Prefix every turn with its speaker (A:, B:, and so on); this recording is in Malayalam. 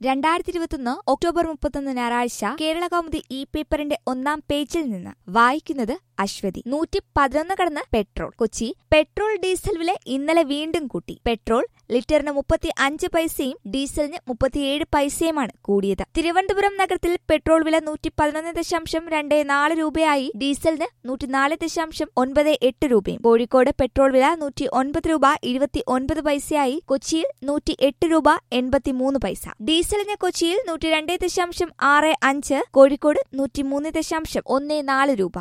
A: രണ്ടായിരത്തി ഇരുപത്തൊന്ന് ഒക്ടോബർ മുപ്പത്തൊന്ന് ഞായറാഴ്ച കേരള കൗമുദി ഇ പേപ്പറിന്റെ ഒന്നാം പേജിൽ നിന്ന് വായിക്കുന്നത് അശ്വതി നൂറ്റി പതിനൊന്ന് കടന്ന് പെട്രോൾ കൊച്ചി പെട്രോൾ ഡീസൽ വില ഇന്നലെ വീണ്ടും കൂട്ടി പെട്രോൾ ലിറ്ററിന് മുപ്പത്തി അഞ്ച് പൈസയും ഡീസലിന് മുപ്പത്തിയേഴ് പൈസയുമാണ് കൂടിയത് തിരുവനന്തപുരം നഗരത്തിൽ പെട്രോൾ വില നൂറ്റി പതിനൊന്ന് ദശാംശം രണ്ട് നാല് രൂപയായി ഡീസലിന് നൂറ്റിനാല് ദശാംശം ഒൻപത് എട്ട് രൂപയും കോഴിക്കോട് പെട്രോൾ വില നൂറ്റി ഒൻപത് രൂപ ഇരുപത്തി ഒൻപത് പൈസയായി കൊച്ചിയിൽ നൂറ്റി എട്ട് രൂപ എൺപത്തിമൂന്ന് പൈസ ഡീസലിന് കൊച്ചിയിൽ നൂറ്റി രണ്ട് ദശാംശം ആറ് അഞ്ച് കോഴിക്കോട് നൂറ്റിമൂന്ന് ദശാംശം ഒന്ന് നാല് രൂപ